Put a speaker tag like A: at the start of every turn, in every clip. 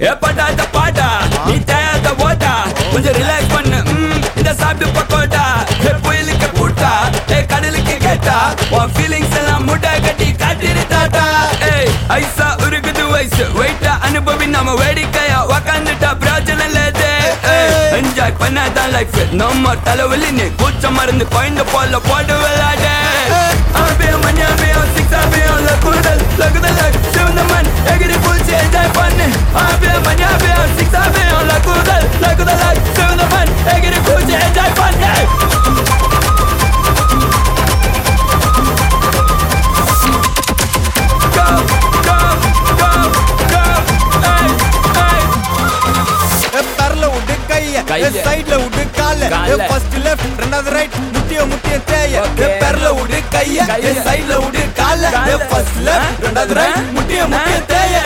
A: ஏ படாத பாடா நீ தேயாத ஓடா கொஞ்சம் ரிலாக்ஸ் பண்ணு ம், இத சாப்பிட்டு பக்கோடா ஏ புயலுக்கு பூட்டா ஏ கடலுக்கு கேட்டா உன் ஃபீலிங்ஸ் எல்லாம் முட்டை கட்டி காட்டிரு தாத்தா ஏய் ஐசா உருகுது வயசு வெயிட்டா அனுபவி நாம வேடிக்கையா உக்காந்துட்டா பிராஜன லேதே என்ஜாய் பண்ணாதான் லைஃப் நம்ம தலைவலி நீ கூச்ச மருந்து குழந்த போல போட்டு விளையாடு ஆபியம் மணியாபியம் சிக்ஸ் ஆபியம் லகுதல் லகுதல் சிவந்த மண் எகிரி பூச்சி என்ஜாய் பண்ணு ஆபியம் மணியாபியம் சிக்ஸ் ஆபியம் லகுதல் லகுதல் சிவந்த மண் எகிரி பூச்சி என்ஜாய் பண்ணு Go, go, go, go, hey, hey.
B: பெரல விட்டு கைய
A: கைய.
B: சைடுல விட்டு கால
A: கால.
B: ஃபர்ஸ்ட் லெஃப்ட் ரெண்டாவது ரைட் முட்டிய முட்டிய தேய
A: Okay.
B: பெரல விட்டு கைய
A: கைய.
B: சைடுல விட்டு கால
A: கால.
B: ஃபர்ஸ்ட் லெஃப்ட் ரெண்டாவது ரைட் முட்டிய முட்டிய தேய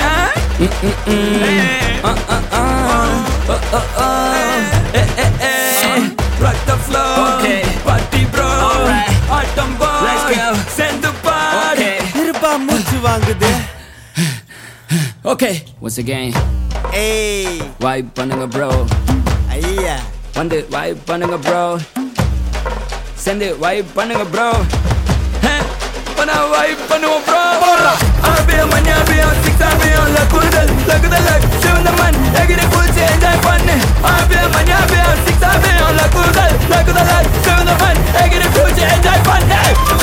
A: Rock the floor,
C: Okay.
A: party bro,
C: Alright.
A: autumn boy,
C: Let's go.
A: send the party.
C: Okay.
B: இருப்பா மூச்சு வாங்குது
C: Okay. Once again,
B: ஏய்
C: vibe பண்ணுங்க bro.
B: ஐயா
C: வந்து vibe பண்ணுங்க bro. Send it vibe பண்ணுங்க bro.
A: Hey, பண்ணா vibe பண்ணுவோம் bro. ஆபியம் மணியாபியம் six ஆபியம் லகுதல் லகுதல் சிவந்த மண் எகிரி குளிச்சு enjoy பண்ணு ஆபியம் மணியாபியம் six ஆபியம் லகுதல் லகுதல் சிவந்த மண் எகிரி குளிச்சு enjoy பண்ணு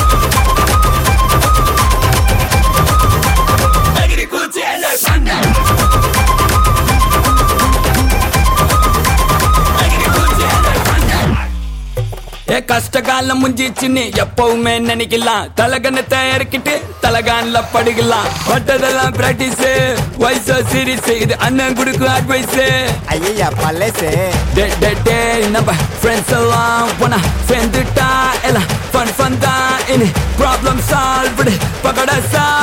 A: எகிரி குளிச்சு enjoy பண்ணு எகிரி குளிச்சு enjoy பண்ணு ஏ கஷ்ட காலம் முஞ்சிச்சுன்னு எப்பவுமே நினைக்கலாம் தலகணத்தை இறக்கிட்டு தலகான்ல படுக்கலாம் பட்டதெல்லாம் பிராக்டிஸ் வயசோ சீரிஸ் இது அண்ணன் கொடுக்கும் அட்வைஸ்
B: ஐயா பழசே
A: டே டே டே நம்ம ஃப்ரெண்ட்ஸ் எல்லாம் போனா சேர்ந்துட்டா எல்லாம் ஃபன் ஃபன் தான் இனி ப்ராப்ளம் சால்வ் பகட சால்வ்